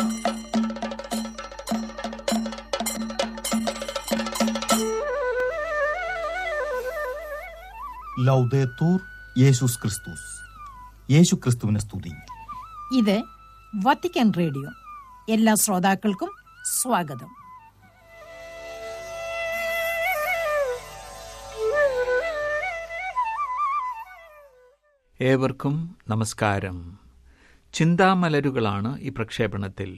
ലൗദേത്തൂർ യേശുസ് ക്രിസ്തുസ് യേശു ക്രിസ്തുവിനെ സ്തുതി ഇത് വത്തിക്കാൻ റേഡിയോ എല്ലാ ശ്രോതാക്കൾക്കും സ്വാഗതം ഏവർക്കും നമസ്കാരം ചിന്താമലരുകളാണ് ഈ പ്രക്ഷേപണത്തിൽ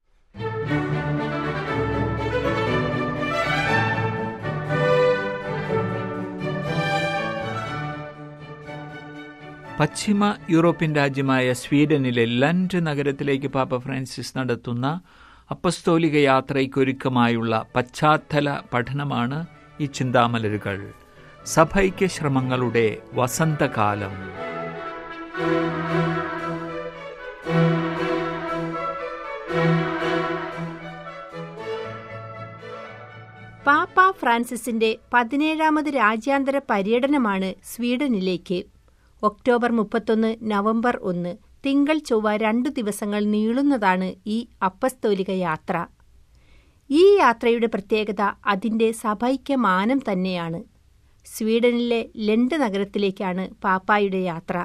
പശ്ചിമ യൂറോപ്യൻ രാജ്യമായ സ്വീഡനിലെ ലൻഡ് നഗരത്തിലേക്ക് പാപ്പ ഫ്രാൻസിസ് നടത്തുന്ന അപ്പസ്തോലിക യാത്രയ്ക്കൊരുക്കമായുള്ള പശ്ചാത്തല പഠനമാണ് ഈ ചിന്താമലരുകൾ സഭൈക്യ ശ്രമങ്ങളുടെ വസന്തകാലം പാപ്പ ഫ്രാൻസിസിന്റെ പതിനേഴാമത് രാജ്യാന്തര പര്യടനമാണ് സ്വീഡനിലേക്ക് ഒക്ടോബർ മുപ്പത്തൊന്ന് നവംബർ ഒന്ന് തിങ്കൾ ചൊവ്വ രണ്ടു ദിവസങ്ങൾ നീളുന്നതാണ് ഈ അപ്പസ്തോലിക യാത്ര ഈ യാത്രയുടെ പ്രത്യേകത അതിന്റെ സഭൈക്യ മാനം തന്നെയാണ് സ്വീഡനിലെ ലണ്ട് നഗരത്തിലേക്കാണ് പാപ്പായുടെ യാത്ര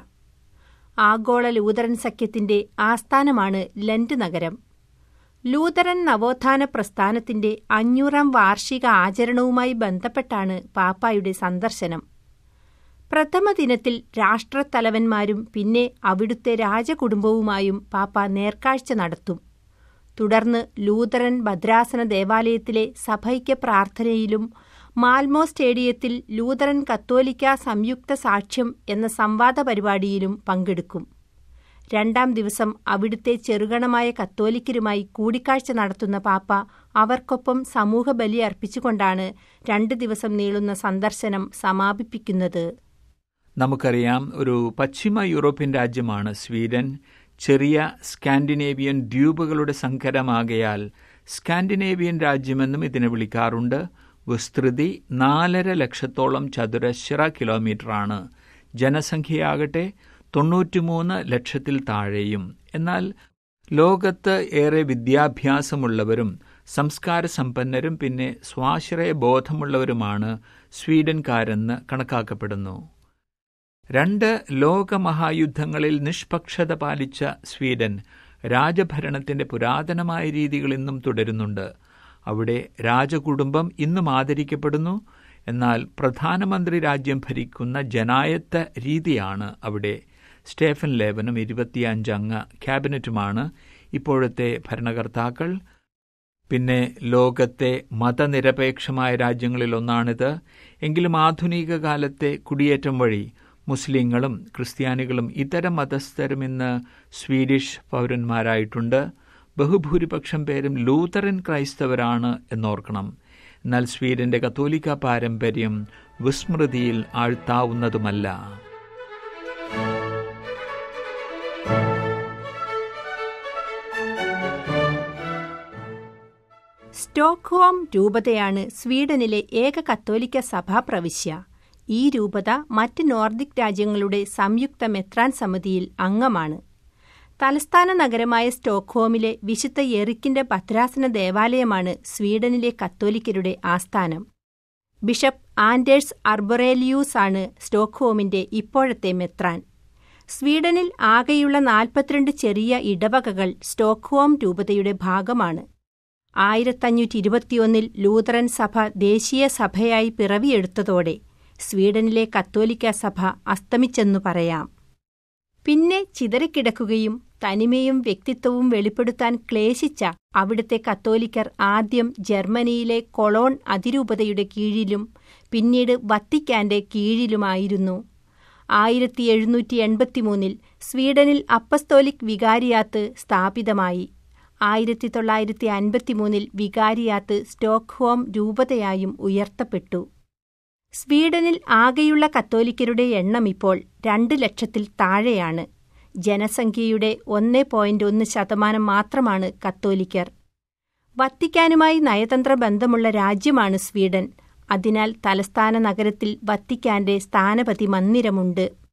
ആഗോള ലൂതറൻ സഖ്യത്തിന്റെ ആസ്ഥാനമാണ് ലണ്ട് നഗരം ലൂതറൻ നവോത്ഥാന പ്രസ്ഥാനത്തിന്റെ അഞ്ഞൂറാം വാർഷിക ആചരണവുമായി ബന്ധപ്പെട്ടാണ് പാപ്പായുടെ സന്ദർശനം പ്രഥമ ദിനത്തിൽ രാഷ്ട്രത്തലവന്മാരും പിന്നെ അവിടുത്തെ രാജകുടുംബവുമായും പാപ്പ നേർക്കാഴ്ച നടത്തും തുടർന്ന് ലൂതറൻ ഭദ്രാസന ദേവാലയത്തിലെ സഭൈക്യ പ്രാർത്ഥനയിലും മാൽമോ സ്റ്റേഡിയത്തിൽ ലൂതറൻ കത്തോലിക്ക സംയുക്ത സാക്ഷ്യം എന്ന സംവാദ പരിപാടിയിലും പങ്കെടുക്കും രണ്ടാം ദിവസം അവിടുത്തെ ചെറുഗണമായ കത്തോലിക്കരുമായി കൂടിക്കാഴ്ച നടത്തുന്ന പാപ്പ അവർക്കൊപ്പം സമൂഹ ബലി അർപ്പിച്ചുകൊണ്ടാണ് രണ്ട് ദിവസം നീളുന്ന സന്ദർശനം സമാപിപ്പിക്കുന്നത് നമുക്കറിയാം ഒരു പശ്ചിമ യൂറോപ്യൻ രാജ്യമാണ് സ്വീഡൻ ചെറിയ സ്കാൻഡിനേവിയൻ ദ്വീപുകളുടെ സങ്കരമാകയാൽ സ്കാൻഡിനേവിയൻ രാജ്യമെന്നും ഇതിനെ വിളിക്കാറുണ്ട് വിസ്തൃതി നാലര ലക്ഷത്തോളം ചതുരശ്ര കിലോമീറ്ററാണ് ജനസംഖ്യയാകട്ടെ തൊണ്ണൂറ്റിമൂന്ന് ലക്ഷത്തിൽ താഴെയും എന്നാൽ ലോകത്ത് ഏറെ വിദ്യാഭ്യാസമുള്ളവരും സംസ്കാര സമ്പന്നരും പിന്നെ സ്വാശ്രയ ബോധമുള്ളവരുമാണ് സ്വീഡൻകാരെന്ന് കണക്കാക്കപ്പെടുന്നു രണ്ട് ലോകമഹായുദ്ധങ്ങളിൽ നിഷ്പക്ഷത പാലിച്ച സ്വീഡൻ രാജഭരണത്തിന്റെ പുരാതനമായ രീതികൾ ഇന്നും തുടരുന്നുണ്ട് അവിടെ രാജകുടുംബം ഇന്നും ആദരിക്കപ്പെടുന്നു എന്നാൽ പ്രധാനമന്ത്രി രാജ്യം ഭരിക്കുന്ന ജനായത്ത രീതിയാണ് അവിടെ സ്റ്റേഫൻ ലേവനും ഇരുപത്തിയഞ്ചംഗ ക്യാബിനറ്റുമാണ് ഇപ്പോഴത്തെ ഭരണകർത്താക്കൾ പിന്നെ ലോകത്തെ മതനിരപേക്ഷമായ രാജ്യങ്ങളിലൊന്നാണിത് എങ്കിലും ആധുനിക കാലത്തെ കുടിയേറ്റം വഴി മുസ്ലിങ്ങളും ക്രിസ്ത്യാനികളും ഇതര മതസ്ഥരും ഇന്ന് സ്വീഡിഷ് പൗരന്മാരായിട്ടുണ്ട് ബഹുഭൂരിപക്ഷം പേരും ലൂതറൻ ക്രൈസ്തവരാണ് എന്നോർക്കണം എന്നാൽ സ്വീഡന്റെ കത്തോലിക്ക പാരമ്പര്യം വിസ്മൃതിയിൽ ആഴ്ത്താവുന്നതുമല്ല സ്റ്റോക്ക്ഹോം രൂപതയാണ് സ്വീഡനിലെ ഏക കത്തോലിക്ക സഭാ പ്രവിശ്യ ഈ രൂപത മറ്റ് നോർദിക് രാജ്യങ്ങളുടെ സംയുക്ത മെത്രാൻ സമിതിയിൽ അംഗമാണ് തലസ്ഥാന നഗരമായ സ്റ്റോക്ക്ഹോമിലെ വിശുദ്ധ എറിക്കിന്റെ ഭദ്രാസന ദേവാലയമാണ് സ്വീഡനിലെ കത്തോലിക്കരുടെ ആസ്ഥാനം ബിഷപ്പ് ആൻഡേഴ്സ് അർബറേലിയൂസ് ആണ് സ്റ്റോക്ക്ഹോമിന്റെ ഇപ്പോഴത്തെ മെത്രാൻ സ്വീഡനിൽ ആകെയുള്ള നാൽപ്പത്തിരണ്ട് ചെറിയ ഇടവകകൾ സ്റ്റോക്ക്ഹോം രൂപതയുടെ ഭാഗമാണ് ആയിരത്തഞ്ഞൂറ്റി ഇരുപത്തിയൊന്നിൽ ലൂതറൻ സഭ ദേശീയ സഭയായി പിറവിയെടുത്തതോടെ സ്വീഡനിലെ കത്തോലിക്ക സഭ അസ്തമിച്ചെന്നു പറയാം പിന്നെ ചിതറിക്കിടക്കുകയും തനിമയും വ്യക്തിത്വവും വെളിപ്പെടുത്താൻ ക്ലേശിച്ച അവിടുത്തെ കത്തോലിക്കർ ആദ്യം ജർമ്മനിയിലെ കൊളോൺ അതിരൂപതയുടെ കീഴിലും പിന്നീട് വത്തിക്കാന്റെ കീഴിലുമായിരുന്നു ആയിരത്തി എഴുന്നൂറ്റി എൺപത്തിമൂന്നിൽ സ്വീഡനിൽ അപ്പസ്തോലിക് വികാരിയാത്ത് സ്ഥാപിതമായി ആയിരത്തി തൊള്ളായിരത്തി അൻപത്തിമൂന്നിൽ വികാരിയാത്ത് സ്റ്റോക്ക്ഹോം രൂപതയായും ഉയർത്തപ്പെട്ടു സ്വീഡനിൽ ആകെയുള്ള കത്തോലിക്കരുടെ എണ്ണം ഇപ്പോൾ രണ്ട് ലക്ഷത്തിൽ താഴെയാണ് ജനസംഖ്യയുടെ ഒന്ന് പോയിന്റ് ഒന്ന് ശതമാനം മാത്രമാണ് കത്തോലിക്കർ വത്തിക്കാനുമായി നയതന്ത്ര ബന്ധമുള്ള രാജ്യമാണ് സ്വീഡൻ അതിനാൽ തലസ്ഥാന നഗരത്തിൽ വത്തിക്കാന്റെ സ്ഥാനപതി മന്ദിരമുണ്ട്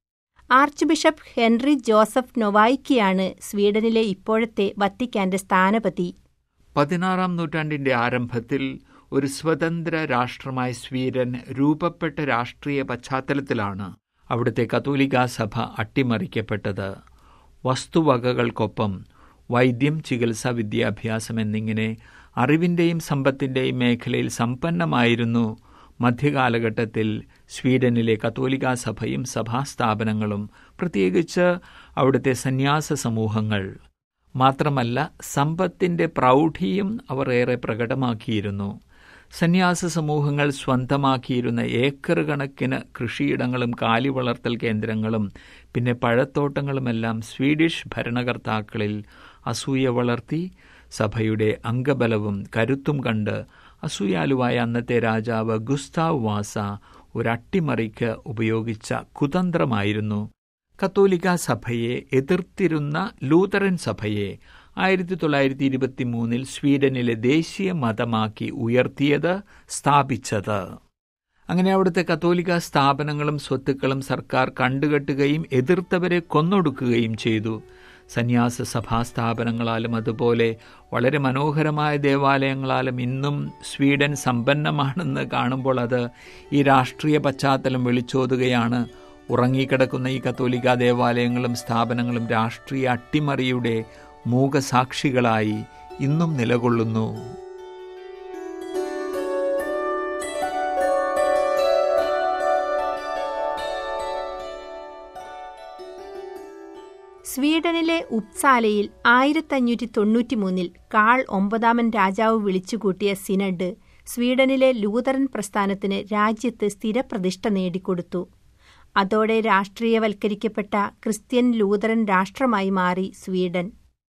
ആർച്ച് ബിഷപ്പ് ഹെൻറി ജോസഫ് നൊവായിക്കിയാണ് സ്വീഡനിലെ ഇപ്പോഴത്തെ വത്തിക്കാന്റെ സ്ഥാനപതി പതിനാറാം നൂറ്റാണ്ടിന്റെ ആരംഭത്തിൽ ഒരു സ്വതന്ത്ര രാഷ്ട്രമായി സ്വീഡൻ രൂപപ്പെട്ട രാഷ്ട്രീയ പശ്ചാത്തലത്തിലാണ് അവിടുത്തെ കത്തോലിക്കാ സഭ അട്ടിമറിക്കപ്പെട്ടത് വസ്തുവകകൾക്കൊപ്പം വൈദ്യം ചികിത്സ വിദ്യാഭ്യാസം എന്നിങ്ങനെ അറിവിന്റെയും സമ്പത്തിന്റെയും മേഖലയിൽ സമ്പന്നമായിരുന്നു മധ്യകാലഘട്ടത്തിൽ സ്വീഡനിലെ കത്തോലിക്കാ സഭയും സഭാസ്ഥാപനങ്ങളും പ്രത്യേകിച്ച് അവിടുത്തെ സന്യാസ സമൂഹങ്ങൾ മാത്രമല്ല സമ്പത്തിന്റെ പ്രൗഢിയും അവർ ഏറെ പ്രകടമാക്കിയിരുന്നു സന്യാസ സമൂഹങ്ങൾ സ്വന്തമാക്കിയിരുന്ന ഏക്കർ കണക്കിന് കൃഷിയിടങ്ങളും കാലി വളർത്തൽ കേന്ദ്രങ്ങളും പിന്നെ പഴത്തോട്ടങ്ങളുമെല്ലാം സ്വീഡിഷ് ഭരണകർത്താക്കളിൽ അസൂയ വളർത്തി സഭയുടെ അംഗബലവും കരുത്തും കണ്ട് അസൂയാലുവായ അന്നത്തെ രാജാവ് ഗുസ്താവ് വാസ ഒരു അട്ടിമറിക്ക് ഉപയോഗിച്ച കുതന്ത്രമായിരുന്നു കത്തോലിക്ക സഭയെ എതിർത്തിരുന്ന ലൂതറൻ സഭയെ ആയിരത്തി തൊള്ളായിരത്തി ഇരുപത്തി മൂന്നിൽ സ്വീഡനിലെ ദേശീയ മതമാക്കി ഉയർത്തിയത് സ്ഥാപിച്ചത് അങ്ങനെ അവിടുത്തെ കത്തോലിക്ക സ്ഥാപനങ്ങളും സ്വത്തുക്കളും സർക്കാർ കണ്ടുകെട്ടുകയും എതിർത്തവരെ കൊന്നൊടുക്കുകയും ചെയ്തു സന്യാസ സഭാസ്ഥാപനങ്ങളാലും അതുപോലെ വളരെ മനോഹരമായ ദേവാലയങ്ങളാലും ഇന്നും സ്വീഡൻ സമ്പന്നമാണെന്ന് കാണുമ്പോൾ അത് ഈ രാഷ്ട്രീയ പശ്ചാത്തലം വിളിച്ചോതുകയാണ് ഉറങ്ങിക്കിടക്കുന്ന ഈ കത്തോലിക്ക ദേവാലയങ്ങളും സ്ഥാപനങ്ങളും രാഷ്ട്രീയ അട്ടിമറിയുടെ മൂകസാക്ഷികളായി ഇന്നും നിലകൊള്ളുന്നു സ്വീഡനിലെ ഉപ്സാലയിൽ ആയിരത്തഞ്ഞൂറ്റി തൊണ്ണൂറ്റിമൂന്നിൽ കാൾ ഒമ്പതാമൻ രാജാവ് വിളിച്ചുകൂട്ടിയ സിനഡ് സ്വീഡനിലെ ലൂതറൻ പ്രസ്ഥാനത്തിന് രാജ്യത്ത് സ്ഥിരപ്രതിഷ്ഠ നേടിക്കൊടുത്തു അതോടെ രാഷ്ട്രീയവൽക്കരിക്കപ്പെട്ട ക്രിസ്ത്യൻ ലൂതറൻ രാഷ്ട്രമായി മാറി സ്വീഡൻ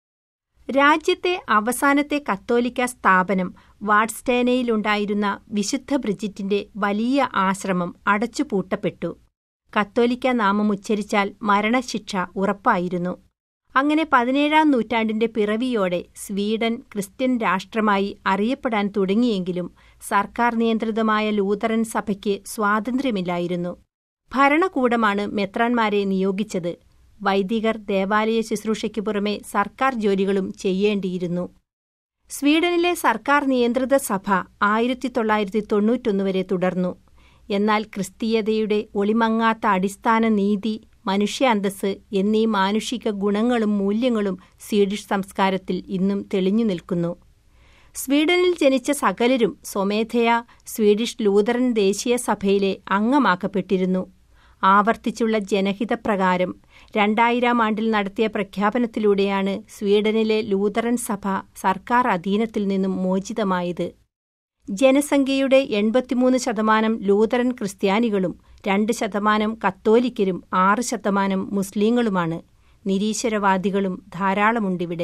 രാജ്യത്തെ അവസാനത്തെ കത്തോലിക്ക സ്ഥാപനം വാട്സ്റ്റേനയിലുണ്ടായിരുന്ന വിശുദ്ധ ബ്രിജിറ്റിന്റെ വലിയ ആശ്രമം അടച്ചുപൂട്ടപ്പെട്ടു കത്തോലിക്ക നാമം ഉച്ചരിച്ചാൽ മരണശിക്ഷ ഉറപ്പായിരുന്നു അങ്ങനെ പതിനേഴാം നൂറ്റാണ്ടിന്റെ പിറവിയോടെ സ്വീഡൻ ക്രിസ്ത്യൻ രാഷ്ട്രമായി അറിയപ്പെടാൻ തുടങ്ങിയെങ്കിലും സർക്കാർ നിയന്ത്രിതമായ ലൂതറൻ സഭയ്ക്ക് സ്വാതന്ത്ര്യമില്ലായിരുന്നു ഭരണകൂടമാണ് മെത്രാന്മാരെ നിയോഗിച്ചത് വൈദികർ ദേവാലയ ശുശ്രൂഷയ്ക്ക് പുറമെ സർക്കാർ ജോലികളും ചെയ്യേണ്ടിയിരുന്നു സ്വീഡനിലെ സർക്കാർ നിയന്ത്രിത സഭ ആയിരത്തി തൊള്ളായിരത്തി തൊണ്ണൂറ്റൊന്ന് വരെ തുടർന്നു എന്നാൽ ക്രിസ്തീയതയുടെ ഒളിമങ്ങാത്ത അടിസ്ഥാന നീതി മനുഷ്യാന്തസ് എന്നീ മാനുഷിക ഗുണങ്ങളും മൂല്യങ്ങളും സ്വീഡിഷ് സംസ്കാരത്തിൽ ഇന്നും തെളിഞ്ഞു നിൽക്കുന്നു സ്വീഡനിൽ ജനിച്ച സകലരും സ്വമേധയാ സ്വീഡിഷ് ലൂതറൻ ദേശീയ സഭയിലെ അംഗമാക്കപ്പെട്ടിരുന്നു ആവർത്തിച്ചുള്ള ജനഹിതപ്രകാരം രണ്ടായിരം ആണ്ടിൽ നടത്തിയ പ്രഖ്യാപനത്തിലൂടെയാണ് സ്വീഡനിലെ ലൂതറൻ സഭ സർക്കാർ അധീനത്തിൽ നിന്നും മോചിതമായത് ജനസംഖ്യയുടെ എൺപത്തിമൂന്ന് ശതമാനം ലൂതറൻ ക്രിസ്ത്യാനികളും രണ്ട് ശതമാനം കത്തോലിക്കരും ആറ് ശതമാനം മുസ്ലിങ്ങളുമാണ് നിരീശ്വരവാദികളും ധാരാളമുണ്ടിവിടെ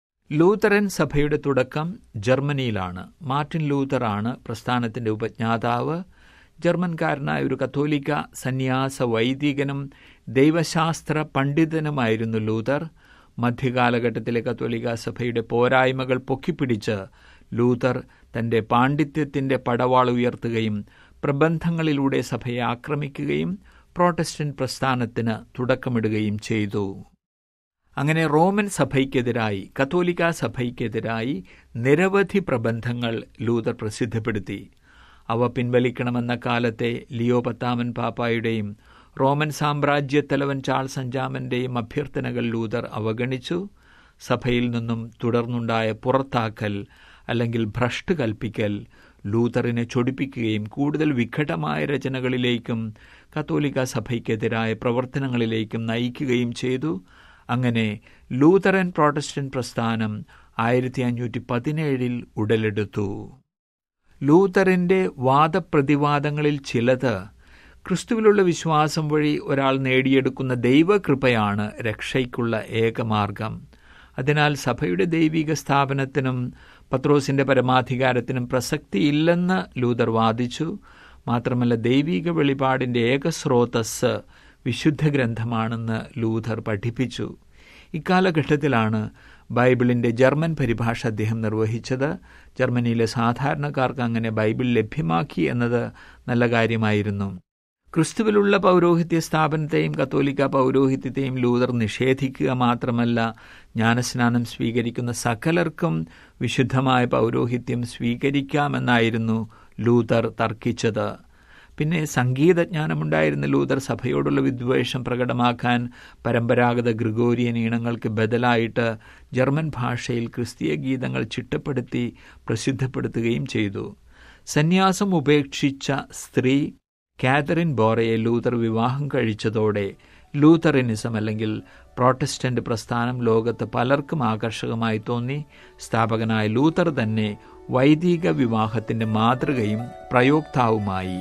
ലൂതറൻ സഭയുടെ തുടക്കം ജർമ്മനിയിലാണ് മാർട്ടിൻ ലൂതറാണ് പ്രസ്ഥാനത്തിന്റെ ഉപജ്ഞാതാവ് ജർമ്മൻകാരനായ ഒരു കത്തോലിക്ക സന്യാസ വൈദികനും ദൈവശാസ്ത്ര പണ്ഡിതനുമായിരുന്നു ലൂതർ മധ്യകാലഘട്ടത്തിലെ കത്തോലിക്ക സഭയുടെ പോരായ്മകൾ പൊക്കിപ്പിടിച്ച് ലൂതർ തന്റെ പാണ്ഡിത്യത്തിന്റെ പടവാൾ ഉയർത്തുകയും പ്രബന്ധങ്ങളിലൂടെ സഭയെ ആക്രമിക്കുകയും പ്രോട്ടസ്റ്റന്റ് പ്രസ്ഥാനത്തിന് തുടക്കമിടുകയും ചെയ്തു അങ്ങനെ റോമൻ സഭയ്ക്കെതിരായി കത്തോലിക്ക സഭയ്ക്കെതിരായി നിരവധി പ്രബന്ധങ്ങൾ ലൂതർ പ്രസിദ്ധപ്പെടുത്തി അവ പിൻവലിക്കണമെന്ന കാലത്തെ ലിയോ പത്താമൻ പാപ്പായുടെയും റോമൻ സാമ്രാജ്യത്തലവൻ ചാൾസ് അഞ്ചാമന്റെയും അഭ്യർത്ഥനകൾ ലൂതർ അവഗണിച്ചു സഭയിൽ നിന്നും തുടർന്നുണ്ടായ പുറത്താക്കൽ അല്ലെങ്കിൽ ഭ്രഷ്ട് കൽപ്പിക്കൽ ലൂതറിനെ ചൊടിപ്പിക്കുകയും കൂടുതൽ വിഘടമായ രചനകളിലേക്കും കത്തോലിക്ക സഭയ്ക്കെതിരായ പ്രവർത്തനങ്ങളിലേക്കും നയിക്കുകയും ചെയ്തു അങ്ങനെ ലൂതറൻ പ്രോട്ടസ്റ്റന്റ് പ്രസ്ഥാനം ആയിരത്തി അഞ്ഞൂറ്റി പതിനേഴിൽ ഉടലെടുത്തു ലൂതറിന്റെ വാദപ്രതിവാദങ്ങളിൽ ചിലത് ക്രിസ്തുവിലുള്ള വിശ്വാസം വഴി ഒരാൾ നേടിയെടുക്കുന്ന ദൈവകൃപയാണ് രക്ഷയ്ക്കുള്ള ഏകമാർഗം അതിനാൽ സഭയുടെ ദൈവിക സ്ഥാപനത്തിനും പത്രോസിന്റെ പരമാധികാരത്തിനും പ്രസക്തിയില്ലെന്ന് ലൂതർ വാദിച്ചു മാത്രമല്ല ദൈവിക വെളിപാടിന്റെ ഏകസ്രോതസ് വിശുദ്ധ ഗ്രന്ഥമാണെന്ന് ലൂഥർ പഠിപ്പിച്ചു ഇക്കാലഘട്ടത്തിലാണ് ബൈബിളിന്റെ ജർമ്മൻ പരിഭാഷ അദ്ദേഹം നിർവഹിച്ചത് ജർമ്മനിയിലെ സാധാരണക്കാർക്ക് അങ്ങനെ ബൈബിൾ ലഭ്യമാക്കി എന്നത് നല്ല കാര്യമായിരുന്നു ക്രിസ്തുവിലുള്ള പൗരോഹിത്യ സ്ഥാപനത്തെയും കത്തോലിക്ക പൗരോഹിത്യത്തെയും ലൂതർ നിഷേധിക്കുക മാത്രമല്ല ജ്ഞാനസ്നാനം സ്വീകരിക്കുന്ന സകലർക്കും വിശുദ്ധമായ പൗരോഹിത്യം സ്വീകരിക്കാമെന്നായിരുന്നു ലൂതർ തർക്കിച്ചത് പിന്നെ സംഗീതജ്ഞാനമുണ്ടായിരുന്ന ലൂതർ സഭയോടുള്ള വിദ്വേഷം പ്രകടമാക്കാൻ പരമ്പരാഗത ഗ്രിഗോറിയൻ ഈണങ്ങൾക്ക് ബദലായിട്ട് ജർമ്മൻ ഭാഷയിൽ ക്രിസ്തീയ ഗീതങ്ങൾ ചിട്ടപ്പെടുത്തി പ്രസിദ്ധപ്പെടുത്തുകയും ചെയ്തു സന്യാസം ഉപേക്ഷിച്ച സ്ത്രീ കാതറിൻ ബോറയെ ലൂതർ വിവാഹം കഴിച്ചതോടെ ലൂതറിനിസം അല്ലെങ്കിൽ പ്രോട്ടസ്റ്റന്റ് പ്രസ്ഥാനം ലോകത്ത് പലർക്കും ആകർഷകമായി തോന്നി സ്ഥാപകനായ ലൂതർ തന്നെ വൈദിക വിവാഹത്തിന്റെ മാതൃകയും പ്രയോക്താവുമായി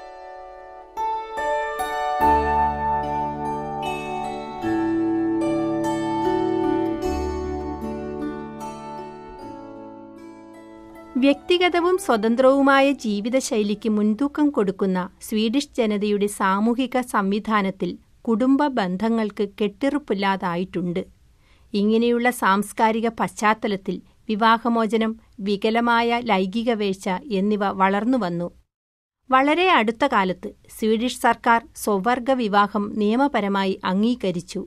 വ്യക്തിഗതവും സ്വതന്ത്രവുമായ ജീവിതശൈലിക്ക് മുൻതൂക്കം കൊടുക്കുന്ന സ്വീഡിഷ് ജനതയുടെ സാമൂഹിക സംവിധാനത്തിൽ കുടുംബ ബന്ധങ്ങൾക്ക് കെട്ടിറുപ്പില്ലാതായിട്ടുണ്ട് ഇങ്ങനെയുള്ള സാംസ്കാരിക പശ്ചാത്തലത്തിൽ വിവാഹമോചനം വികലമായ ലൈംഗിക വീഴ്ച എന്നിവ വളർന്നുവന്നു വളരെ അടുത്ത കാലത്ത് സ്വീഡിഷ് സർക്കാർ സ്വവർഗ വിവാഹം നിയമപരമായി അംഗീകരിച്ചു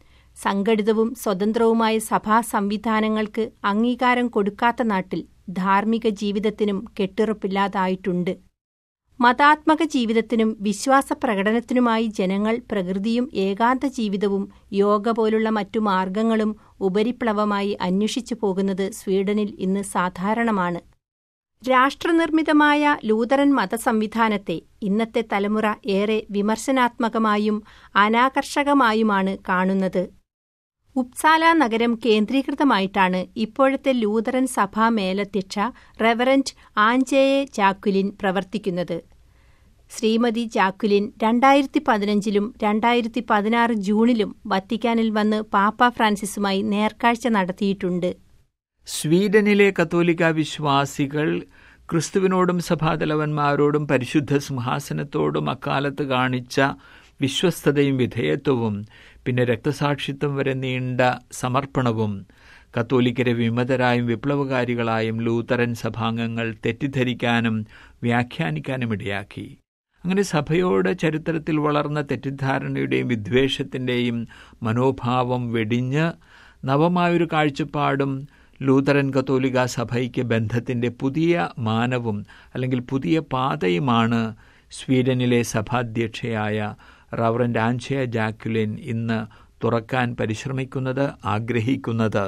സംഘടിതവും സ്വതന്ത്രവുമായ സഭാ സംവിധാനങ്ങൾക്ക് അംഗീകാരം കൊടുക്കാത്ത നാട്ടിൽ ധാർമ്മിക ജീവിതത്തിനും കെട്ടുറപ്പില്ലാതായിട്ടുണ്ട് മതാത്മക ജീവിതത്തിനും വിശ്വാസ പ്രകടനത്തിനുമായി ജനങ്ങൾ പ്രകൃതിയും ഏകാന്ത ജീവിതവും യോഗ പോലുള്ള മറ്റു മാർഗങ്ങളും ഉപരിപ്ലവമായി അന്വേഷിച്ചു പോകുന്നത് സ്വീഡനിൽ ഇന്ന് സാധാരണമാണ് രാഷ്ട്രനിർമ്മിതമായ ലൂതറൻ മതസംവിധാനത്തെ ഇന്നത്തെ തലമുറ ഏറെ വിമർശനാത്മകമായും അനാകർഷകമായുമാണ് കാണുന്നത് ഉപ്സാല നഗരം കേന്ദ്രീകൃതമായിട്ടാണ് ഇപ്പോഴത്തെ ലൂതറൻ സഭാ മേലധ്യക്ഷ റെവറന്റ് ആഞ്ചേയെ ജാക്കുലിൻ പ്രവർത്തിക്കുന്നത് ശ്രീമതി ജാക്കുലിൻ രണ്ടായിരത്തി പതിനഞ്ചിലും രണ്ടായിരത്തി പതിനാറ് ജൂണിലും വത്തിക്കാനിൽ വന്ന് പാപ്പ ഫ്രാൻസിസുമായി നേർക്കാഴ്ച നടത്തിയിട്ടുണ്ട് സ്വീഡനിലെ കത്തോലിക്ക വിശ്വാസികൾ ക്രിസ്തുവിനോടും സഭാതലവന്മാരോടും പരിശുദ്ധ സിംഹാസനത്തോടും അക്കാലത്ത് കാണിച്ച വിശ്വസ്തതയും വിധേയത്വവും പിന്നെ രക്തസാക്ഷിത്വം വരെ നീണ്ട സമർപ്പണവും കത്തോലിക്കരെ വിമതരായും വിപ്ലവകാരികളായും ലൂതറൻ സഭാംഗങ്ങൾ തെറ്റിദ്ധരിക്കാനും വ്യാഖ്യാനിക്കാനും ഇടയാക്കി അങ്ങനെ സഭയോട് ചരിത്രത്തിൽ വളർന്ന തെറ്റിദ്ധാരണയുടെയും വിദ്വേഷത്തിൻ്റെയും മനോഭാവം വെടിഞ്ഞ് നവമായൊരു കാഴ്ചപ്പാടും ലൂതറൻ കത്തോലിക്ക സഭയ്ക്ക് ബന്ധത്തിൻ്റെ പുതിയ മാനവും അല്ലെങ്കിൽ പുതിയ പാതയുമാണ് സ്വീഡനിലെ സഭാധ്യക്ഷയായ റവറന്റ് ആൻഷയ ജാക്കുലിൻ ഇന്ന് തുറക്കാൻ പരിശ്രമിക്കുന്നത് ആഗ്രഹിക്കുന്നത്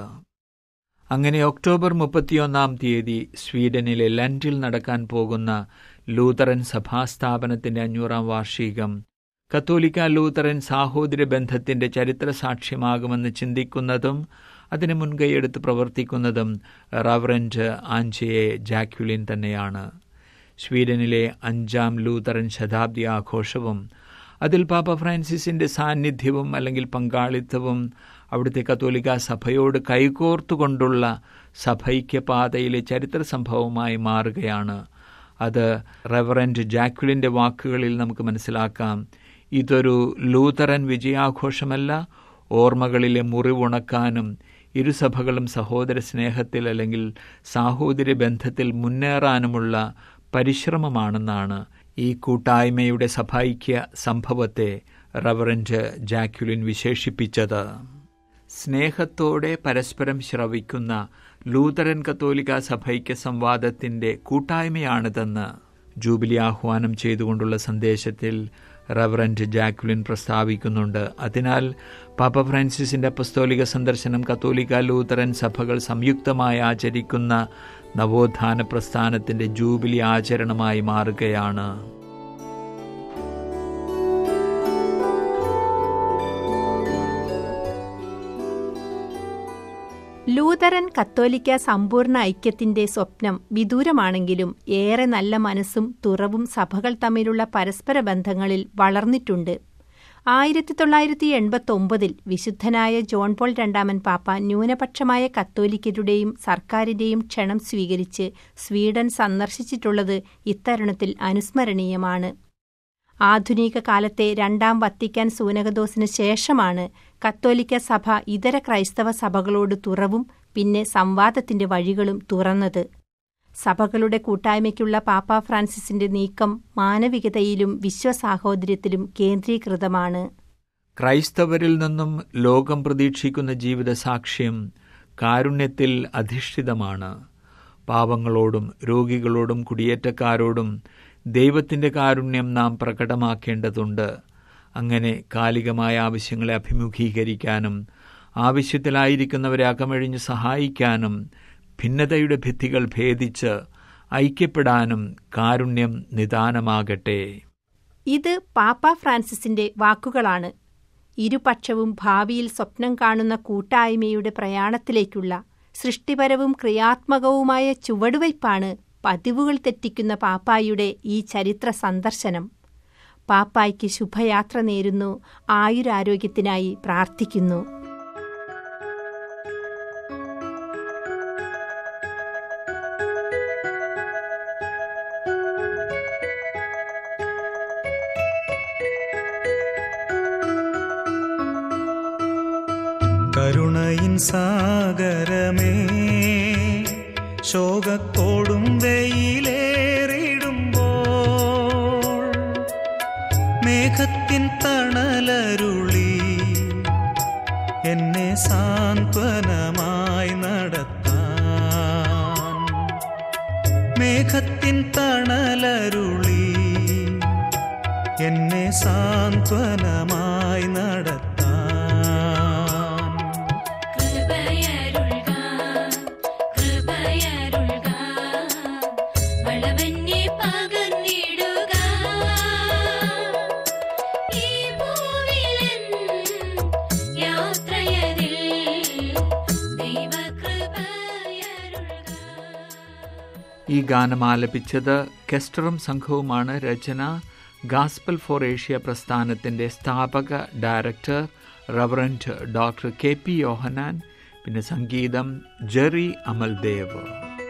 അങ്ങനെ ഒക്ടോബർ മുപ്പത്തിയൊന്നാം തീയതി സ്വീഡനിലെ ലൻഡിൽ നടക്കാൻ പോകുന്ന ലൂതറൻ സഭാസ്ഥാപനത്തിന്റെ അഞ്ഞൂറാം വാർഷികം കത്തോലിക്ക ലൂതറൻ സാഹോദര്യ ബന്ധത്തിന്റെ ചരിത്ര സാക്ഷ്യമാകുമെന്ന് ചിന്തിക്കുന്നതും അതിന് മുൻകൈയെടുത്ത് പ്രവർത്തിക്കുന്നതും റവറന്റ് ആൻചയെ ജാക്യുലിൻ തന്നെയാണ് സ്വീഡനിലെ അഞ്ചാം ലൂതറൻ ശതാബ്ദി ആഘോഷവും അതിൽ പാപ്പ ഫ്രാൻസിസിന്റെ സാന്നിധ്യവും അല്ലെങ്കിൽ പങ്കാളിത്തവും അവിടുത്തെ കത്തോലിക്ക സഭയോട് കൈകോർത്തുകൊണ്ടുള്ള സഭൈക്യപാതയിലെ ചരിത്ര സംഭവമായി മാറുകയാണ് അത് റെവറന്റ് ജാക്വിലിന്റെ വാക്കുകളിൽ നമുക്ക് മനസ്സിലാക്കാം ഇതൊരു ലൂതറൻ വിജയാഘോഷമല്ല ഓർമ്മകളിലെ മുറിവുണക്കാനും ഇരുസഭകളും സഹോദര സ്നേഹത്തിൽ അല്ലെങ്കിൽ സാഹോദര്യ ബന്ധത്തിൽ മുന്നേറാനുമുള്ള പരിശ്രമമാണെന്നാണ് ഈ കൂട്ടായ്മയുടെ സഭൈക്യ സംഭവത്തെ റവറന്റ് ജാക്യുലിൻ വിശേഷിപ്പിച്ചത് സ്നേഹത്തോടെ പരസ്പരം ശ്രവിക്കുന്ന ലൂതറൻ കത്തോലിക്ക സഭൈക്യ സംവാദത്തിന്റെ കൂട്ടായ്മയാണിതെന്ന് ജൂബിലി ആഹ്വാനം ചെയ്തുകൊണ്ടുള്ള സന്ദേശത്തിൽ റവറന്റ് ജാക്വിലിൻ പ്രസ്താവിക്കുന്നുണ്ട് അതിനാൽ പാപ്പ ഫ്രാൻസിസിന്റെ അപ്പസ്തോലിക സന്ദർശനം കത്തോലിക്ക ലൂതറൻ സഭകൾ സംയുക്തമായി ആചരിക്കുന്ന നവോത്ഥാന പ്രസ്ഥാനത്തിന്റെ ജൂബിലി ആചരണമായി മാറുകയാണ് ലൂതറൻ കത്തോലിക്ക സമ്പൂർണ്ണ ഐക്യത്തിന്റെ സ്വപ്നം വിദൂരമാണെങ്കിലും ഏറെ നല്ല മനസ്സും തുറവും സഭകൾ തമ്മിലുള്ള പരസ്പര ബന്ധങ്ങളിൽ വളർന്നിട്ടുണ്ട് ആയിരത്തി തൊള്ളായിരത്തി എൺപത്തൊമ്പതിൽ വിശുദ്ധനായ ജോൺ പോൾ രണ്ടാമൻ പാപ്പ ന്യൂനപക്ഷമായ കത്തോലിക്കരുടെയും സർക്കാരിന്റെയും ക്ഷണം സ്വീകരിച്ച് സ്വീഡൻ സന്ദർശിച്ചിട്ടുള്ളത് ഇത്തരുണത്തിൽ അനുസ്മരണീയമാണ് ആധുനിക കാലത്തെ രണ്ടാം വത്തിക്കാൻ സൂനകദോസിന് ശേഷമാണ് കത്തോലിക്ക സഭ ഇതര ക്രൈസ്തവ സഭകളോട് തുറവും പിന്നെ സംവാദത്തിന്റെ വഴികളും തുറന്നത് സഭകളുടെ കൂട്ടായ്മയ്ക്കുള്ള പാപ്പ ഫ്രാൻസിസിന്റെ നീക്കം മാനവികതയിലും വിശ്വസാഹോദര്യത്തിലും കേന്ദ്രീകൃതമാണ് ക്രൈസ്തവരിൽ നിന്നും ലോകം പ്രതീക്ഷിക്കുന്ന ജീവിത സാക്ഷ്യം കാരുണ്യത്തിൽ അധിഷ്ഠിതമാണ് പാവങ്ങളോടും രോഗികളോടും കുടിയേറ്റക്കാരോടും ദൈവത്തിന്റെ കാരുണ്യം നാം പ്രകടമാക്കേണ്ടതുണ്ട് അങ്ങനെ കാലികമായ ആവശ്യങ്ങളെ അഭിമുഖീകരിക്കാനും ആവശ്യത്തിലായിരിക്കുന്നവരെ അകമഴിഞ്ഞ് സഹായിക്കാനും ഭിന്നതയുടെ ഭിത്തികൾ ഭേദിച്ച് ഐക്യപ്പെടാനും കാരുണ്യം നിദാനമാകട്ടെ ഇത് പാപ്പ ഫ്രാൻസിസിന്റെ വാക്കുകളാണ് ഇരുപക്ഷവും ഭാവിയിൽ സ്വപ്നം കാണുന്ന കൂട്ടായ്മയുടെ പ്രയാണത്തിലേക്കുള്ള സൃഷ്ടിപരവും ക്രിയാത്മകവുമായ ചുവടുവയ്പ്പാണ് പതിവുകൾ തെറ്റിക്കുന്ന പാപ്പായുടെ ഈ ചരിത്ര സന്ദർശനം പാപ്പായ്ക്ക് ശുഭയാത്ര നേരുന്നു ആയുരാരോഗ്യത്തിനായി പ്രാർത്ഥിക്കുന്നു കരുണയിൻ സാഗരമേ ശോകത്തോടും വെയിലേറിടുമ്പോൾ മേഘത്തിൻ തണലരുളി എന്നെ സാന്ത്വനമായി നടത്താൻ മേഘത്തിൻ തണലരുളി എന്നെ സാന്ത്വനമായി നടത്താൻ കൃപയരുൾക കൃപയരുൾക വളവന്നെ പകർന്നിടുക ഈ ഭൂവിലൻ യാത്രയതിൽ ദൈവകൃപയരുൾക ഈ ഗാനം ആലപിച്ചത് കെസ്റ്ററും സംഘവുമാണ് രചന ഗാസ്പൽ ഫോർ ഏഷ്യ പ്രസ്ഥാനത്തിന്റെ സ്ഥാപക director reverend doctor K P Yohannan പിന്നെ സംഗീതം ജെറി അമൽദേവ്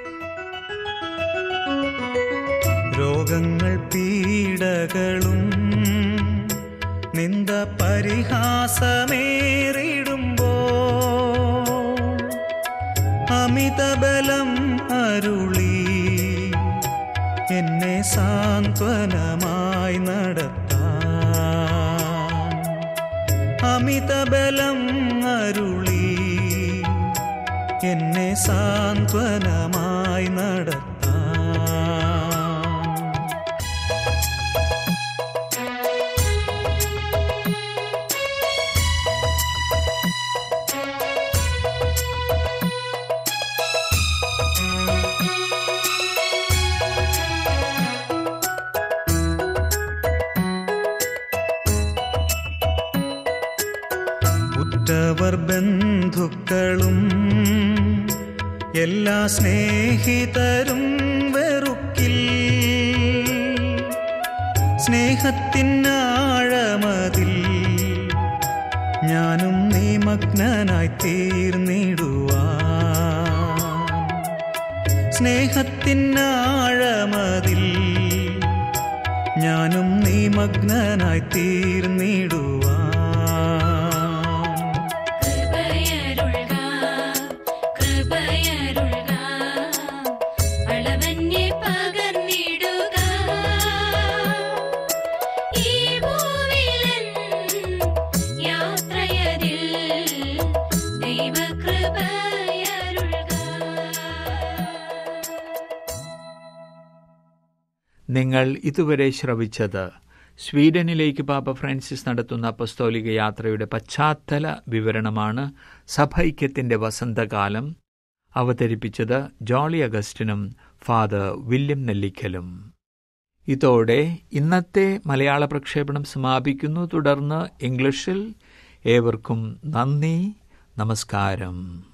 രോഗങ്ങൾ പീഡകളും നിന്ദ പരിഹാസമേറിടുമ്പോ അമിതബലം അരുളി എന്നെ സാന്ത്വനമായി നടത്താൻ അമിതബലം അരുളി എന്നെ സാന്ത്വനമായി നടത്താൻ ഉറ്റവർ ബന്ധുക്കളും എല്ലാ സ്നേഹിതരും വെറുക്കിൽ സ്നേഹത്തിനാഴമതിൽ ഞാനും നിമഗ്നനായി തീർന്നിടുവാൻ സ്നേഹത്തിനാഴമതിൽ ഞാനും നിമഗ്നനായി തീർന്നിടുവാൻ കൃപയരുൾക കൃപയരുൾക വളവന്നെ പകർന്നിടുക ഈ ഭൂവിലൻ യാത്രയതിൽ ദൈവകൃപയരുൾക നിങ്ങൾ ഇതുവരെ ശ്രവിച്ചത് സ്വീഡനിലേക്ക് പാപ്പ ഫ്രാൻസിസ് നടത്തുന്ന അപ്പസ്തോലിക യാത്രയുടെ പശ്ചാത്തല വിവരണമാണ് സഭൈക്യത്തിന്റെ വസന്തകാലം അവതരിപ്പിച്ചത് ജോളി അഗസ്റ്റിനും ഫാദർ വില്യം നെല്ലിക്കലും ഇതോടെ ഇന്നത്തെ മലയാള പ്രക്ഷേപണം സമാപിക്കുന്നു തുടർന്ന് ഇംഗ്ലീഷിൽ ഏവർക്കും നന്ദി നമസ്കാരം